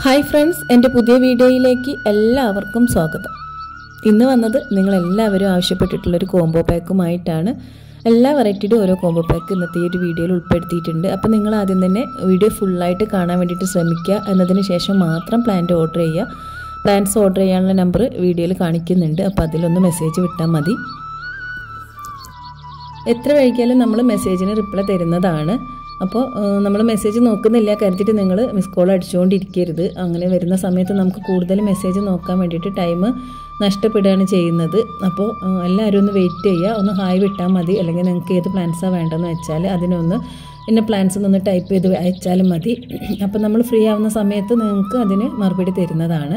hi friends എൻ്റെ പുതിയ വീഡിയോയിലേക്ക് എല്ലാവർക്കും സ്വാഗതം ഇന്ന് വന്നത് നിങ്ങളെല്ലാവരും ആവശ്യപ്പെട്ടിട്ടുള്ളൊരു കോംബോ പാക്കുമായിട്ടാണ് എല്ലാ വെറൈറ്റിയുടെ ഓരോ കോംബോ പാക്ക് ഇന്നത്തെ ഈ ഒരു വീഡിയോയിൽ ഉൾപ്പെടുത്തിയിട്ടുണ്ട് അപ്പോൾ നിങ്ങൾ ആദ്യം തന്നെ വീഡിയോ ഫുള്ളായിട്ട് കാണാൻ വേണ്ടിയിട്ട് ശ്രമിക്കുക എന്നതിന് ശേഷം മാത്രം പ്ലാന്റ് ഓർഡർ ചെയ്യുക പ്ലാൻസ് ഓർഡർ ചെയ്യാനുള്ള നമ്പർ വീഡിയോയിൽ കാണിക്കുന്നുണ്ട് അപ്പോൾ അതിലൊന്ന് മെസ്സേജ് വിട്ടാൽ മതി എത്ര വൈകിയാലും നമ്മൾ മെസ്സേജിന് റിപ്ലൈ തരുന്നതാണ് അപ്പോൾ നമ്മൾ മെസ്സേജ് നോക്കുന്നില്ല കരുതിയിട്ട് നിങ്ങൾ മിസ് കോൾ അടിച്ചുകൊണ്ടിരിക്കരുത് അങ്ങനെ വരുന്ന സമയത്ത് നമുക്ക് കൂടുതൽ മെസ്സേജ് നോക്കാൻ വേണ്ടിയിട്ട് ടൈം നഷ്ടപ്പെടുകയാണ് ചെയ്യുന്നത് അപ്പോൾ എല്ലാവരും ഒന്ന് വെയിറ്റ് ചെയ്യുക ഒന്ന് ഹായ് വിട്ടാൽ മതി അല്ലെങ്കിൽ നിങ്ങൾക്ക് ഏത് പ്ലാൻസാണ് വേണ്ടതെന്ന് വെച്ചാൽ അതിനൊന്ന് ഇന്ന പ്ലാൻസ് ഒന്ന് ടൈപ്പ് ചെയ്ത് അയച്ചാലും മതി അപ്പോൾ നമ്മൾ ഫ്രീ ആവുന്ന സമയത്ത് നിങ്ങൾക്ക് അതിന് മറുപടി തരുന്നതാണ്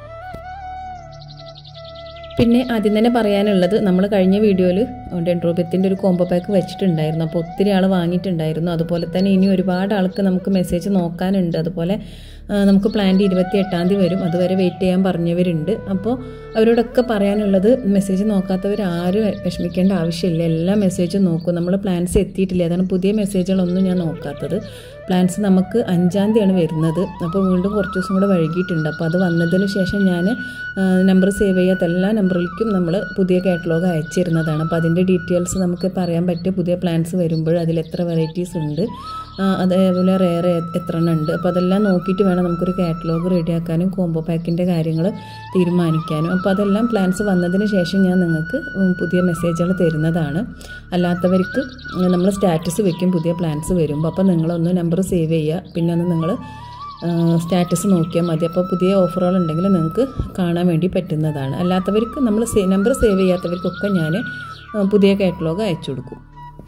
പിന്നെ ആദ്യം തന്നെ പറയാനുള്ളത് നമ്മൾ കഴിഞ്ഞ വീഡിയോയിൽ ഡെൻഡ്രോബിയത്തിൻ്റെ ഒരു കോംബോ പാക്ക് വെച്ചിട്ടുണ്ടായിരുന്നു അപ്പോൾ ഒത്തിരി ആൾ വാങ്ങിയിട്ടുണ്ടായിരുന്നു അതുപോലെ തന്നെ ഇനി ഒരുപാട് ആൾക്ക് നമുക്ക് മെസ്സേജ് നോക്കാനുണ്ട് അതുപോലെ നമുക്ക് പ്ലാന്റ് ഇരുപത്തി എട്ടാം തീയതി വരും അതുവരെ വെയിറ്റ് ചെയ്യാൻ പറഞ്ഞവരുണ്ട് അപ്പോൾ അവരോടൊക്കെ പറയാനുള്ളത് മെസ്സേജ് നോക്കാത്തവർ ആരും വിഷമിക്കേണ്ട ആവശ്യമില്ല എല്ലാ മെസ്സേജും നോക്കും നമ്മൾ പ്ലാൻസ് എത്തിയിട്ടില്ല അതാണ് പുതിയ മെസ്സേജുകളൊന്നും ഞാൻ നോക്കാത്തത് പ്ലാൻസ് നമുക്ക് അഞ്ചാം തീയതിയാണ് വരുന്നത് അപ്പോൾ വീണ്ടും കുറച്ച് ദിവസം കൂടെ വൈകിയിട്ടുണ്ട് അപ്പോൾ അത് വന്നതിന് ശേഷം ഞാൻ നമ്പർ സേവ് ചെയ്യാത്ത എല്ലാ നമ്പറിലേക്കും നമ്മൾ പുതിയ കാറ്റലോഗ് അയച്ചിരുന്നതാണ് അപ്പോൾ അതിൻ്റെ ഡീറ്റെയിൽസ് നമുക്ക് പറയാൻ പറ്റും പുതിയ പ്ലാൻസ് വരുമ്പോൾ അതിൽ എത്ര വെറൈറ്റീസ് ഉണ്ട് അതേപോലെ റേറെ എത്ര എണ്ണം ഉണ്ട് അപ്പോൾ അതെല്ലാം നോക്കിയിട്ട് വേണം നമുക്കൊരു കാറ്റലോഗ് റെഡിയാക്കാനും കോംബോ പാക്കിൻ്റെ കാര്യങ്ങൾ തീരുമാനിക്കാനും അപ്പോൾ അതെല്ലാം പ്ലാൻസ് വന്നതിന് ശേഷം ഞാൻ നിങ്ങൾക്ക് പുതിയ മെസ്സേജുകൾ തരുന്നതാണ് അല്ലാത്തവർക്ക് നമ്മൾ സ്റ്റാറ്റസ് വെക്കും പുതിയ പ്ലാൻസ് വരുമ്പോൾ അപ്പോൾ നിങ്ങളൊന്ന് നമ്പർ സേവ് ചെയ്യുക പിന്നെ ഒന്ന് നിങ്ങൾ സ്റ്റാറ്റസ് നോക്കിയാൽ മതി അപ്പോൾ പുതിയ ഓഫറുകൾ ഉണ്ടെങ്കിൽ നിങ്ങൾക്ക് കാണാൻ വേണ്ടി പറ്റുന്നതാണ് അല്ലാത്തവർക്ക് നമ്മൾ നമ്പർ സേവ് ചെയ്യാത്തവർക്കൊക്കെ ഞാൻ പുതിയ കാറ്റലോഗ് അയച്ചു കൊടുക്കും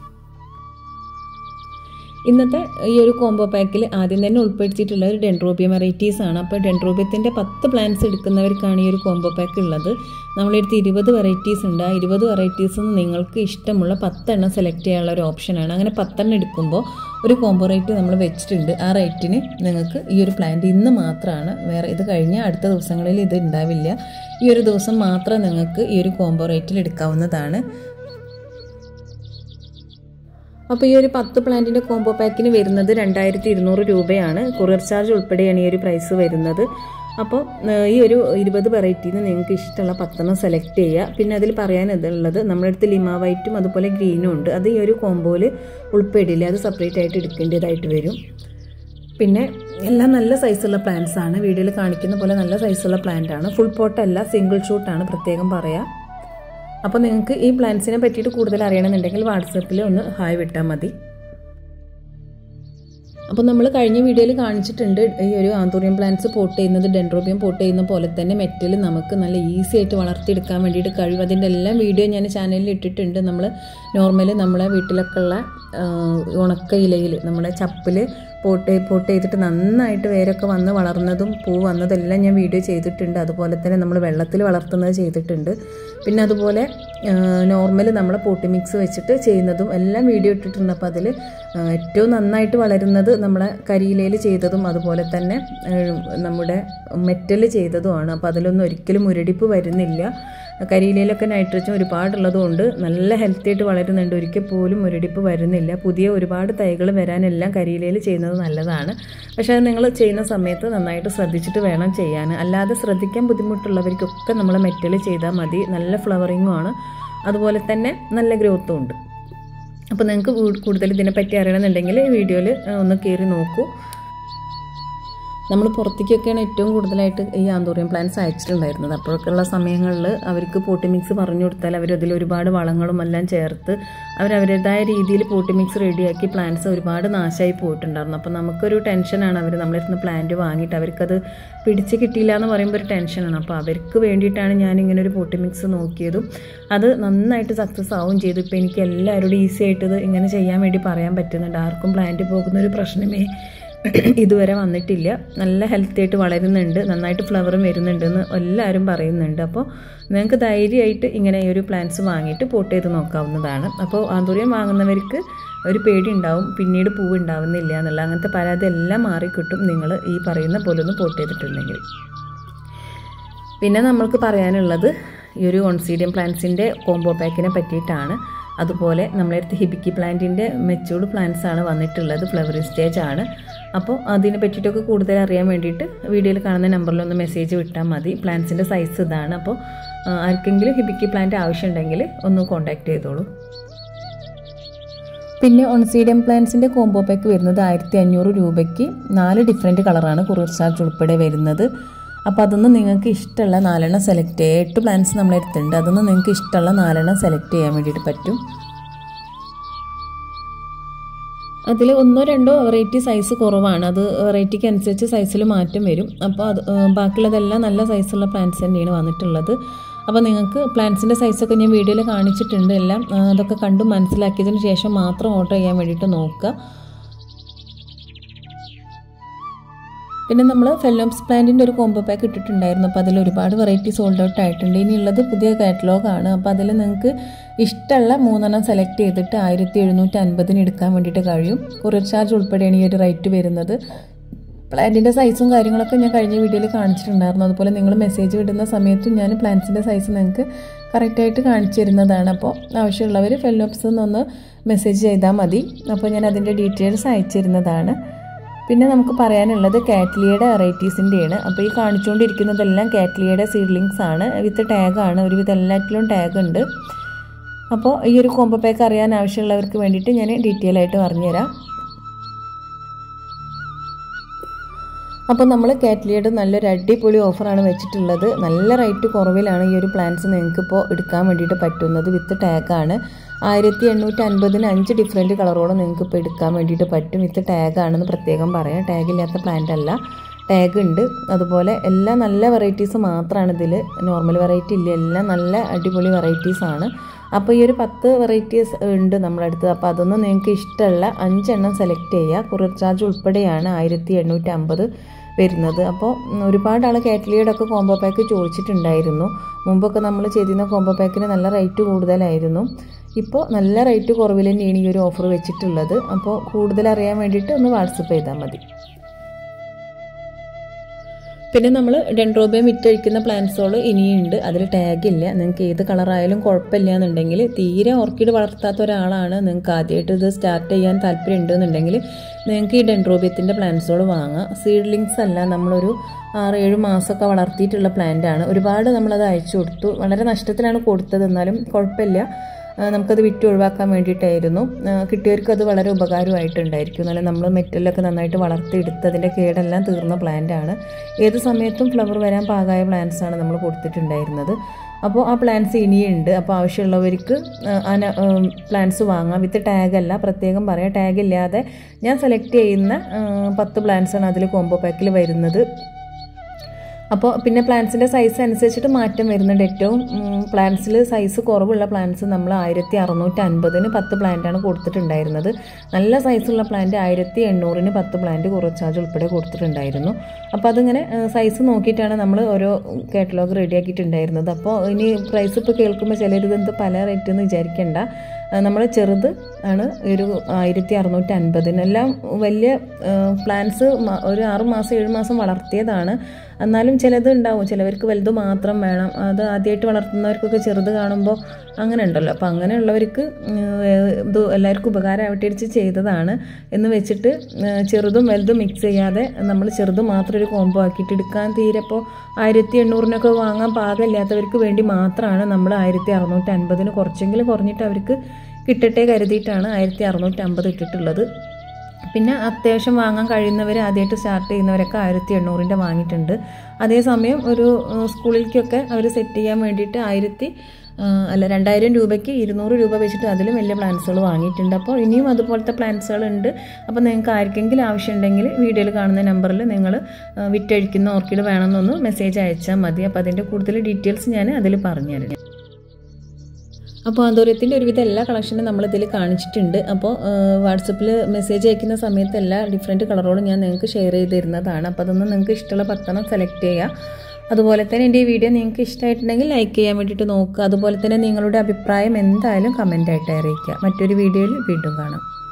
ഇന്നത്തെ ഈ ഒരു കോംബോ പാക്കിൽ ആദ്യം തന്നെ ഉൾപ്പെടുത്തിയിട്ടുള്ള ഒരു ഡെൻഡ്രോബിയ വെറൈറ്റീസ് ആണ് അപ്പോൾ ഡെൻഡ്രോബിയത്തിൻ്റെ പത്ത് പ്ലാന്റ്സ് എടുക്കുന്നവർക്കാണ് ഈ ഒരു കോംബോ പാക്ക് ഉള്ളത് നമ്മളെടുത്ത് ഇരുപത് വെറൈറ്റീസ് ഉണ്ട് ആ ഇരുപത് വെറൈറ്റീസിൽ നിന്ന് നിങ്ങൾക്ക് ഇഷ്ടമുള്ള പത്തെണ്ണം സെലക്ട് ചെയ്യാനുള്ള ഒരു ഓപ്ഷനാണ് അങ്ങനെ പത്തെണ്ണം എടുക്കുമ്പോൾ ഒരു കോംബോ റേറ്റ് നമ്മൾ വെച്ചിട്ടുണ്ട് ആ റേറ്റിന് നിങ്ങൾക്ക് ഈ ഒരു പ്ലാന്റ് ഇന്ന് മാത്രമാണ് വേറെ ഇത് കഴിഞ്ഞാൽ അടുത്ത ദിവസങ്ങളിൽ ഇത് ഉണ്ടാവില്ല ഈ ഒരു ദിവസം മാത്രം നിങ്ങൾക്ക് ഈ ഒരു കോംബോ റേറ്റിൽ എടുക്കാവുന്നതാണ് അപ്പോൾ ഈ ഒരു പത്ത് പ്ലാന്റിൻ്റെ കോംബോ പാക്കിന് വരുന്നത് രണ്ടായിരത്തി ഇരുന്നൂറ് രൂപയാണ് കൊറിയർ ചാർജ് ഉൾപ്പെടെയാണ് ഈ ഒരു പ്രൈസ് വരുന്നത് അപ്പോൾ ഈ ഒരു ഇരുപത് വെറൈറ്റിയിൽ നിന്ന് നിങ്ങൾക്ക് ഇഷ്ടമുള്ള പത്തെണ്ണം സെലക്ട് ചെയ്യുക പിന്നെ അതിൽ പറയാനുള്ളത് നമ്മുടെ അടുത്ത് ലിമ വൈറ്റും അതുപോലെ ഗ്രീനും ഉണ്ട് അത് ഈ ഒരു കോംബോയിൽ ഉൾപ്പെടില്ല അത് സെപ്പറേറ്റ് ആയിട്ട് എടുക്കേണ്ടതായിട്ട് വരും പിന്നെ എല്ലാം നല്ല സൈസുള്ള പ്ലാന്റ്സ് ആണ് വീഡിയോയിൽ കാണിക്കുന്ന പോലെ നല്ല സൈസുള്ള പ്ലാന്റ് ആണ് ഫുൾ പോട്ടല്ല സിംഗിൾ ഷൂട്ടാണ് പ്രത്യേകം പറയാം അപ്പോൾ നിങ്ങൾക്ക് ഈ പ്ലാൻസിനെ പറ്റിയിട്ട് കൂടുതൽ അറിയണമെന്നുണ്ടെങ്കിൽ വാട്സപ്പിൽ ഒന്ന് ഹായ് വിട്ടാൽ മതി അപ്പോൾ നമ്മൾ കഴിഞ്ഞ വീഡിയോയിൽ കാണിച്ചിട്ടുണ്ട് ഈ ഒരു ആന്തൂറിയം പ്ലാന്റ്സ് പോട്ട് ചെയ്യുന്നത് ഡെൻഡ്രോബിയം പോട്ട് ചെയ്യുന്ന പോലെ തന്നെ മെറ്റൽ നമുക്ക് നല്ല ഈസി ആയിട്ട് വളർത്തിയെടുക്കാൻ വേണ്ടിയിട്ട് കഴിവ് അതിൻ്റെ എല്ലാം വീഡിയോ ഞാൻ ചാനലിൽ ഇട്ടിട്ടുണ്ട് നമ്മൾ നോർമലി നമ്മളെ വീട്ടിലൊക്കെ ഉള്ള ഉണക്ക ഇലയിൽ നമ്മുടെ ചപ്പിൽ പോട്ട് പോട്ട് ചെയ്തിട്ട് നന്നായിട്ട് വേരൊക്കെ വന്ന് വളർന്നതും പൂ വന്നതെല്ലാം ഞാൻ വീഡിയോ ചെയ്തിട്ടുണ്ട് അതുപോലെ തന്നെ നമ്മൾ വെള്ളത്തിൽ വളർത്തുന്നത് ചെയ്തിട്ടുണ്ട് പിന്നെ അതുപോലെ നോർമൽ നമ്മൾ പോട്ടി മിക്സ് വെച്ചിട്ട് ചെയ്യുന്നതും എല്ലാം വീഡിയോ ഇട്ടിട്ടുണ്ട് അപ്പോൾ അതിൽ ഏറ്റവും നന്നായിട്ട് വളരുന്നത് നമ്മളെ കരിയിലയിൽ ചെയ്തതും അതുപോലെ തന്നെ നമ്മുടെ മെറ്റൽ ചെയ്തതുമാണ് അപ്പോൾ അതിലൊന്നും ഒരിക്കലും മുരടിപ്പ് വരുന്നില്ല കരിയിലയിലൊക്കെ നൈട്രജൻ ഒരുപാടുള്ളതുകൊണ്ട് നല്ല ഹെൽത്തി ആയിട്ട് വളരുന്നുണ്ട് ഒരിക്കൽ പോലും മുരടിപ്പ് വരുന്നില്ല പുതിയ ഒരുപാട് തൈകൾ വരാനെല്ലാം കരിയിലയിൽ ചെയ്യുന്നത് നല്ലതാണ് പക്ഷേ അത് നിങ്ങൾ ചെയ്യുന്ന സമയത്ത് നന്നായിട്ട് ശ്രദ്ധിച്ചിട്ട് വേണം ചെയ്യാൻ അല്ലാതെ ശ്രദ്ധിക്കാൻ ബുദ്ധിമുട്ടുള്ളവർക്കൊക്കെ നമ്മൾ മെറ്റൽ ചെയ്താൽ മതി നല്ല ഫ്ലവറിങ്ങും ആണ് അതുപോലെ തന്നെ നല്ല ഗ്രോത്തും ഉണ്ട് അപ്പോൾ നിങ്ങൾക്ക് കൂടുതൽ ഇതിനെപ്പറ്റി അറിയണമെന്നുണ്ടെങ്കിൽ ഈ വീഡിയോയിൽ ഒന്ന് കയറി നോക്കൂ നമ്മൾ പുറത്തേക്കൊക്കെയാണ് ഏറ്റവും കൂടുതലായിട്ട് ഈ ആന്തോറിയം പ്ലാന്റ്സ് അയച്ചിട്ടുണ്ടായിരുന്നത് അപ്പോഴൊക്കെയുള്ള സമയങ്ങളിൽ അവർക്ക് പോട്ടി മിക്സ് പറഞ്ഞു കൊടുത്താൽ അവർ അതിൽ ഒരുപാട് വളങ്ങളും എല്ലാം ചേർത്ത് അവരവരുടേതായ രീതിയിൽ പോട്ടി മിക്സ് റെഡിയാക്കി പ്ലാന്റ്സ് ഒരുപാട് നാശമായി പോയിട്ടുണ്ടായിരുന്നു അപ്പോൾ നമുക്കൊരു ടെൻഷനാണ് അവർ നമ്മളിരുന്ന് പ്ലാന്റ് വാങ്ങിയിട്ട് അവർക്കത് പിടിച്ച് കിട്ടിയില്ല എന്ന് പറയുമ്പോൾ ഒരു ടെൻഷനാണ് അപ്പോൾ അവർക്ക് വേണ്ടിയിട്ടാണ് ഞാൻ ഇങ്ങനെ ഒരു പോട്ടി മിക്സ് നോക്കിയതും അത് നന്നായിട്ട് സക്സസ് ആവുകയും ചെയ്തു ഇപ്പോൾ എനിക്ക് എല്ലാവരോടും ഈസി ആയിട്ട് ഇത് ഇങ്ങനെ ചെയ്യാൻ വേണ്ടി പറയാൻ പറ്റുന്നുണ്ട് ആർക്കും പ്ലാന്റ് പോകുന്ന ഒരു പ്രശ്നമേ ഇതുവരെ വന്നിട്ടില്ല നല്ല ഹെൽത്തി ആയിട്ട് വളരുന്നുണ്ട് നന്നായിട്ട് ഫ്ലവറും വരുന്നുണ്ടെന്ന് എല്ലാവരും പറയുന്നുണ്ട് അപ്പോൾ നിങ്ങൾക്ക് ധൈര്യമായിട്ട് ഇങ്ങനെ ഈ ഒരു പ്ലാന്റ്സ് വാങ്ങിയിട്ട് പോട്ട് ചെയ്ത് നോക്കാവുന്നതാണ് അപ്പോൾ ആന്തൂര്യം വാങ്ങുന്നവർക്ക് ഒരു പേടി ഉണ്ടാവും പിന്നീട് പൂവ് ഉണ്ടാവുന്നില്ല എന്നുള്ള അങ്ങനത്തെ പരാതി എല്ലാം മാറിക്കിട്ടും നിങ്ങൾ ഈ പറയുന്ന പോലെ ഒന്ന് പോട്ട് ചെയ്തിട്ടുണ്ടെങ്കിൽ പിന്നെ നമ്മൾക്ക് പറയാനുള്ളത് ഈ ഒരു ഓൺസീഡിയം പ്ലാന്റ്സിൻ്റെ കോംബോ പാക്കിനെ പറ്റിയിട്ടാണ് അതുപോലെ നമ്മളടുത്ത് ഹിബിക്കി പ്ലാന്റിൻ്റെ മെച്ചൂർഡ് പ്ലാന്റ്സ് ആണ് വന്നിട്ടുള്ളത് ഫ്ലവറിംഗ് സ്റ്റേജ് ആണ് അപ്പോൾ അതിനെ പറ്റിയിട്ടൊക്കെ കൂടുതൽ അറിയാൻ വേണ്ടിയിട്ട് വീഡിയോയിൽ കാണുന്ന നമ്പറിലൊന്ന് മെസ്സേജ് വിട്ടാൽ മതി പ്ലാന്റ്സിൻ്റെ സൈസ് ഇതാണ് അപ്പോൾ ആർക്കെങ്കിലും ഹിബിക്കി പ്ലാന്റ് ആവശ്യമുണ്ടെങ്കിൽ ഒന്ന് കോൺടാക്ട് ചെയ്തോളൂ പിന്നെ ഒൺസീഡിയം പ്ലാന്റ്സിൻ്റെ കോംബോ പാക്ക് വരുന്നത് ആയിരത്തി അഞ്ഞൂറ് രൂപയ്ക്ക് നാല് ഡിഫറെൻറ്റ് കളറാണ് കുറിയർ ചാർജ് ഉൾപ്പെടെ വരുന്നത് അപ്പോൾ അതൊന്ന് നിങ്ങൾക്ക് ഇഷ്ടമുള്ള നാലെണ്ണം സെലക്ട് ചെയ്യുക എട്ട് പ്ലാന്റ്സ് നമ്മളെടുത്തുണ്ട് അതൊന്ന് നിങ്ങൾക്ക് ഇഷ്ടമുള്ള നാലെണ്ണം സെലക്ട് ചെയ്യാൻ വേണ്ടിയിട്ട് പറ്റും അതിൽ ഒന്നോ രണ്ടോ വെറൈറ്റി സൈസ് കുറവാണ് അത് വെറൈറ്റിക്ക് അനുസരിച്ച് സൈസിൽ മാറ്റം വരും അപ്പോൾ അത് ബാക്കിയുള്ളതെല്ലാം നല്ല സൈസുള്ള പ്ലാന്റ്സ് തന്നെയാണ് വന്നിട്ടുള്ളത് അപ്പോൾ നിങ്ങൾക്ക് പ്ലാന്റ്സിൻ്റെ സൈസൊക്കെ ഞാൻ വീഡിയോയിൽ കാണിച്ചിട്ടുണ്ട് എല്ലാം അതൊക്കെ കണ്ടു മനസ്സിലാക്കിയതിന് ശേഷം മാത്രം ഓർഡർ ചെയ്യാൻ വേണ്ടിയിട്ട് നോക്കുക പിന്നെ നമ്മൾ ഫെല്ലോംസ് പ്ലാന്റിൻ്റെ ഒരു കോംബോ പാക്ക് ഇട്ടിട്ടുണ്ടായിരുന്നു അപ്പോൾ അതിൽ ഒരുപാട് വെറൈറ്റി സോൾഡ് ഔട്ട് ആയിട്ടുണ്ട് ഇനിയുള്ളത് പുതിയ കാറ്റലോഗാണ് അപ്പോൾ അതിൽ നിങ്ങൾക്ക് ഇഷ്ടമുള്ള മൂന്നെണ്ണം സെലക്ട് ചെയ്തിട്ട് ആയിരത്തി എഴുന്നൂറ്റി അൻപതിന് എടുക്കാൻ വേണ്ടിയിട്ട് കഴിയും കൊറിയർ ചാർജ് ഉൾപ്പെടെയാണ് ഈ ഒരു റേറ്റ് വരുന്നത് പ്ലാന്റിൻ്റെ സൈസും കാര്യങ്ങളൊക്കെ ഞാൻ കഴിഞ്ഞ വീഡിയോയിൽ കാണിച്ചിട്ടുണ്ടായിരുന്നു അതുപോലെ നിങ്ങൾ മെസ്സേജ് വിടുന്ന സമയത്തും ഞാൻ പ്ലാന്റ്സിൻ്റെ സൈസ് നിങ്ങൾക്ക് കറക്റ്റായിട്ട് കാണിച്ചു തരുന്നതാണ് അപ്പോൾ ആവശ്യമുള്ളവർ ഫെല്ലോപ്സ് എന്നൊന്ന് മെസ്സേജ് ചെയ്താൽ മതി അപ്പോൾ ഞാൻ അതിൻ്റെ ഡീറ്റെയിൽസ് അയച്ചു തരുന്നതാണ് പിന്നെ നമുക്ക് പറയാനുള്ളത് കാറ്റ്ലിയയുടെ വെറൈറ്റീസിൻ്റെയാണ് അപ്പോൾ ഈ കാണിച്ചുകൊണ്ടിരിക്കുന്നതെല്ലാം കാറ്റ്ലിയയുടെ സീഡ്ലിങ്സ് ആണ് വിത്ത് ടാഗാണ് ഒരുവിധം എല്ലാറ്റിലും ടാഗ് ഉണ്ട് അപ്പോൾ ഈ ഒരു കോംബോ പാക്ക് അറിയാൻ ആവശ്യമുള്ളവർക്ക് വേണ്ടിയിട്ട് ഞാൻ ഡീറ്റെയിൽ ആയിട്ട് പറഞ്ഞുതരാം അപ്പോൾ നമ്മൾ കാറ്റ്ലിയുടെ നല്ലൊരു അടിപൊളി ഓഫറാണ് വെച്ചിട്ടുള്ളത് നല്ല റേറ്റ് കുറവിലാണ് ഈ ഒരു പ്ലാന്റ്സ് നിങ്ങൾക്കിപ്പോൾ എടുക്കാൻ വേണ്ടിയിട്ട് പറ്റുന്നത് വിത്ത് ടാഗാണ് ആയിരത്തി എണ്ണൂറ്റി അൻപതിന് അഞ്ച് ഡിഫറെൻറ്റ് കളറോളം നിങ്ങൾക്ക് ഇപ്പോൾ എടുക്കാൻ വേണ്ടിയിട്ട് പറ്റും വിത്ത് ടാഗാണെന്ന് പ്രത്യേകം പറയാം ടാഗ് ഇല്ലാത്ത പ്ലാന്റ് അല്ല ടാഗ് ഉണ്ട് അതുപോലെ എല്ലാ നല്ല വെറൈറ്റീസ് മാത്രമാണ് ഇതിൽ നോർമൽ വെറൈറ്റി ഇല്ല എല്ലാം നല്ല അടിപൊളി വെറൈറ്റീസ് ആണ് അപ്പോൾ ഈ ഒരു പത്ത് വെറൈറ്റീസ് ഉണ്ട് നമ്മളടുത്ത് അപ്പോൾ അതൊന്നും നിങ്ങൾക്ക് ഇഷ്ടമുള്ള അഞ്ചെണ്ണം സെലക്ട് ചെയ്യുക കൊറിയർ ചാർജ് ഉൾപ്പെടെയാണ് ആയിരത്തി എണ്ണൂറ്റി അമ്പത് വരുന്നത് അപ്പോൾ ഒരുപാട് ആൾ കാറ്റലിയുടെ ഒക്കെ കോംബോ പാക്ക് ചോദിച്ചിട്ടുണ്ടായിരുന്നു മുമ്പൊക്കെ നമ്മൾ ചെയ്തിരുന്ന കോംബോ പാക്കിന് നല്ല റേറ്റ് കൂടുതലായിരുന്നു ഇപ്പോൾ നല്ല റേറ്റ് കുറവിൽ തന്നെയാണ് ഈ ഒരു ഓഫർ വെച്ചിട്ടുള്ളത് അപ്പോൾ കൂടുതൽ അറിയാൻ വേണ്ടിയിട്ട് ഒന്ന് വാട്സപ്പ് ചെയ്താൽ മതി പിന്നെ നമ്മൾ ഡെൻഡ്രോബിയം വിറ്റഴിക്കുന്ന പ്ലാന്റ്സുകൾ ഇനിയുണ്ട് അതിൽ ടാഗ് ഇല്ല നിങ്ങൾക്ക് ഏത് കളറായാലും കുഴപ്പമില്ല എന്നുണ്ടെങ്കിൽ തീരെ ഓർക്കിഡ് വളർത്താത്ത ഒരാളാണ് നിങ്ങൾക്ക് ആദ്യമായിട്ട് ഇത് സ്റ്റാർട്ട് ചെയ്യാൻ താല്പര്യം ഉണ്ടെന്നുണ്ടെങ്കിൽ നിങ്ങൾക്ക് ഈ ഡെൻഡ്രോബിയത്തിൻ്റെ പ്ലാന്റ്സുകൾ വാങ്ങാം സീഡ്ലിങ്സ് അല്ല നമ്മളൊരു ആറ് ഏഴ് മാസമൊക്കെ വളർത്തിയിട്ടുള്ള പ്ലാന്റ് ആണ് ഒരുപാട് നമ്മളത് അയച്ചു കൊടുത്തു വളരെ നഷ്ടത്തിലാണ് കൊടുത്തത് എന്നാലും കുഴപ്പമില്ല നമുക്കത് വിറ്റ് ഒഴിവാക്കാൻ വേണ്ടിയിട്ടായിരുന്നു കിട്ടിയവർക്ക് അത് വളരെ ഉപകാരമായിട്ടുണ്ടായിരിക്കും എന്നാലും നമ്മൾ മെറ്റലൊക്കെ നന്നായിട്ട് വളർത്തിയെടുത്ത് അതിൻ്റെ കേടെല്ലാം തീർന്ന പ്ലാന്റ് ആണ് ഏത് സമയത്തും ഫ്ലവർ വരാൻ പാകമായ പ്ലാന്റ്സ് ആണ് നമ്മൾ കൊടുത്തിട്ടുണ്ടായിരുന്നത് അപ്പോൾ ആ പ്ലാന്റ്സ് ഇനിയുണ്ട് അപ്പോൾ ആവശ്യമുള്ളവർക്ക് ആ പ്ലാന്റ്സ് വാങ്ങാം വിത്ത് ടാഗ് അല്ല പ്രത്യേകം പറയാം ടാഗ് ഇല്ലാതെ ഞാൻ സെലക്ട് ചെയ്യുന്ന പത്ത് പ്ലാന്റ്സ് ആണ് അതിൽ കോംബോ പാക്കിൽ വരുന്നത് അപ്പോൾ പിന്നെ പ്ലാന്റ്സിൻ്റെ സൈസ് അനുസരിച്ചിട്ട് മാറ്റം വരുന്നുണ്ട് ഏറ്റവും പ്ലാന്റ്സിൽ സൈസ് കുറവുള്ള പ്ലാന്റ്സ് നമ്മൾ ആയിരത്തി അറുന്നൂറ്റി അൻപതിന് പത്ത് പ്ലാന്റാണ് കൊടുത്തിട്ടുണ്ടായിരുന്നത് നല്ല സൈസുള്ള പ്ലാന്റ് ആയിരത്തി എണ്ണൂറിന് പത്ത് പ്ലാന്റ് കുറച്ച് ചാർജ് ഉൾപ്പെടെ കൊടുത്തിട്ടുണ്ടായിരുന്നു അപ്പോൾ അതിങ്ങനെ സൈസ് നോക്കിയിട്ടാണ് നമ്മൾ ഓരോ കാറ്റലോഗ് റെഡിയാക്കിയിട്ടുണ്ടായിരുന്നത് അപ്പോൾ ഇനി പ്രൈസ് ഇപ്പോൾ കേൾക്കുമ്പോൾ ചിലരിത് എന്ത് പല റേറ്റ് എന്ന് വിചാരിക്കേണ്ട നമ്മൾ ചെറുത് ആണ് ഒരു ആയിരത്തി അറുന്നൂറ്റി അൻപതിന് എല്ലാം വലിയ പ്ലാന്റ്സ് ഒരു ആറ് മാസം ഏഴ് മാസം വളർത്തിയതാണ് എന്നാലും ചിലത് ഉണ്ടാവും ചിലവർക്ക് വലുത് മാത്രം വേണം അത് ആദ്യമായിട്ട് വളർത്തുന്നവർക്കൊക്കെ ചെറുത് കാണുമ്പോൾ അങ്ങനെ ഉണ്ടല്ലോ അപ്പോൾ അങ്ങനെയുള്ളവർക്ക് ഇത് എല്ലാവർക്കും ഉപകാരമായിട്ട് ഇടിച്ച് ചെയ്തതാണ് എന്ന് വെച്ചിട്ട് ചെറുതും വലുതും മിക്സ് ചെയ്യാതെ നമ്മൾ ചെറുത് മാത്രം ഒരു കോംബോ ആക്കിയിട്ട് എടുക്കാൻ തീരെ ഇപ്പോൾ ആയിരത്തി എണ്ണൂറിനൊക്കെ വാങ്ങാൻ പാകമില്ലാത്തവർക്ക് വേണ്ടി മാത്രമാണ് നമ്മൾ ആയിരത്തി അറുന്നൂറ്റി അൻപതിന് കുറച്ചെങ്കിലും കുറഞ്ഞിട്ട് അവർക്ക് കിട്ടട്ടെ കരുതിയിട്ടാണ് ആയിരത്തി അറുന്നൂറ്റി അമ്പത് ഇട്ടിട്ടുള്ളത് പിന്നെ അത്യാവശ്യം വാങ്ങാൻ കഴിയുന്നവർ ആദ്യമായിട്ട് സ്റ്റാർട്ട് ചെയ്യുന്നവരൊക്കെ ആയിരത്തി എണ്ണൂറിൻ്റെ വാങ്ങിയിട്ടുണ്ട് അതേസമയം ഒരു സ്കൂളിലേക്കൊക്കെ അവർ സെറ്റ് ചെയ്യാൻ വേണ്ടിയിട്ട് ആയിരത്തി അല്ല രണ്ടായിരം രൂപയ്ക്ക് ഇരുന്നൂറ് രൂപ വെച്ചിട്ട് അതിലും വലിയ പ്ലാന്റ്സുകൾ വാങ്ങിയിട്ടുണ്ട് അപ്പോൾ ഇനിയും അതുപോലത്തെ പ്ലാന്റ്സുകൾ ഉണ്ട് അപ്പോൾ നിങ്ങൾക്ക് ആർക്കെങ്കിലും ആവശ്യമുണ്ടെങ്കിൽ വീഡിയോയിൽ കാണുന്ന നമ്പറിൽ നിങ്ങൾ വിറ്റഴിക്കുന്ന ഓർക്കിഡ് വേണമെന്നൊന്ന് മെസ്സേജ് അയച്ചാൽ മതി അപ്പോൾ അതിൻ്റെ കൂടുതൽ ഡീറ്റെയിൽസ് ഞാൻ അതിൽ പറഞ്ഞുതരാം അപ്പോൾ ആന്തോര്യത്തിൻ്റെ ഒരുവിധം എല്ലാ കളക്ഷനും നമ്മളിതിൽ കാണിച്ചിട്ടുണ്ട് അപ്പോൾ വാട്സപ്പിൽ മെസ്സേജ് അയക്കുന്ന സമയത്ത് എല്ലാ ഡിഫറെൻറ്റ് കളറുകളും ഞാൻ നിങ്ങൾക്ക് ഷെയർ ചെയ്ത് തരുന്നതാണ് അപ്പോൾ അതൊന്ന് നിങ്ങൾക്ക് ഇഷ്ടമുള്ള പത്തെണ്ണം സെലക്ട് ചെയ്യുക അതുപോലെ തന്നെ എൻ്റെ ഈ വീഡിയോ നിങ്ങൾക്ക് ഇഷ്ടമായിട്ടുണ്ടെങ്കിൽ ലൈക്ക് ചെയ്യാൻ വേണ്ടിയിട്ട് നോക്കുക അതുപോലെ തന്നെ നിങ്ങളുടെ അഭിപ്രായം എന്തായാലും കമൻ്റായിട്ട് അറിയിക്കുക മറ്റൊരു വീഡിയോയിൽ വീണ്ടും കാണാം